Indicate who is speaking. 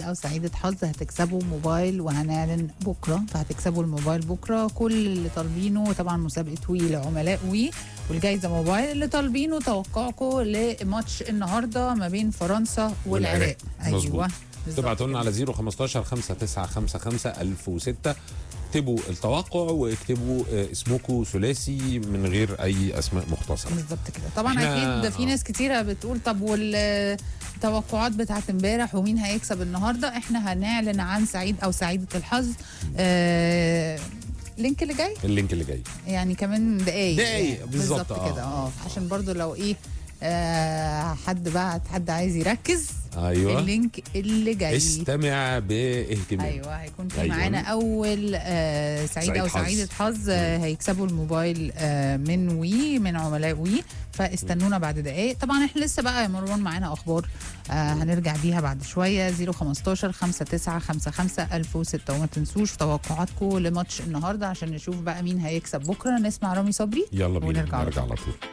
Speaker 1: سعيد او سعيده حظ هتكسبوا موبايل وهنعلن بكره فهتكسبوا الموبايل بكره كل اللي طالبينه طبعا مسابقه وي لعملاء وي والجايزه موبايل اللي طالبينه توقعكم لماتش النهارده ما بين فرنسا والعراق
Speaker 2: مظبوط.
Speaker 1: ايوه بالظبط
Speaker 2: تبعتوا لنا
Speaker 1: كده.
Speaker 2: على 015 5955 1006 اكتبوا التوقع واكتبوا آه، اسمكم ثلاثي من غير اي اسماء مختصره
Speaker 1: بالظبط كده طبعا
Speaker 2: إحنا-
Speaker 1: اكيد في ناس كتيره بتقول طب والتوقعات بتاعت امبارح ومين هيكسب النهارده احنا هنعلن عن سعيد او سعيده الحظ آه اللينك اللي جاي
Speaker 2: اللينك اللي جاي
Speaker 1: يعني كمان دقايق
Speaker 2: دقايق،
Speaker 1: يعني
Speaker 2: بالظبط، آه.
Speaker 1: كده اه عشان برضو لو ايه آه حد بعت حد عايز يركز
Speaker 2: ايوه
Speaker 1: اللينك اللي جاي
Speaker 2: استمع باهتمام
Speaker 1: ايوه هيكون في
Speaker 2: أيوة.
Speaker 1: معانا اول آه سعيد
Speaker 2: سعيد
Speaker 1: او
Speaker 2: حظ.
Speaker 1: سعيده حظ آه هيكسبوا الموبايل آه من وي من عملاء وي فاستنونا بعد دقائق طبعا احنا لسه بقى يا مروان معانا اخبار آه هنرجع بيها بعد شويه 015 5955 1006 وما تنسوش توقعاتكم لماتش النهارده عشان نشوف بقى مين هيكسب بكره نسمع رامي صبري
Speaker 2: يلا بينا
Speaker 1: ونرجع على
Speaker 2: نرجع
Speaker 1: طول.
Speaker 2: على طول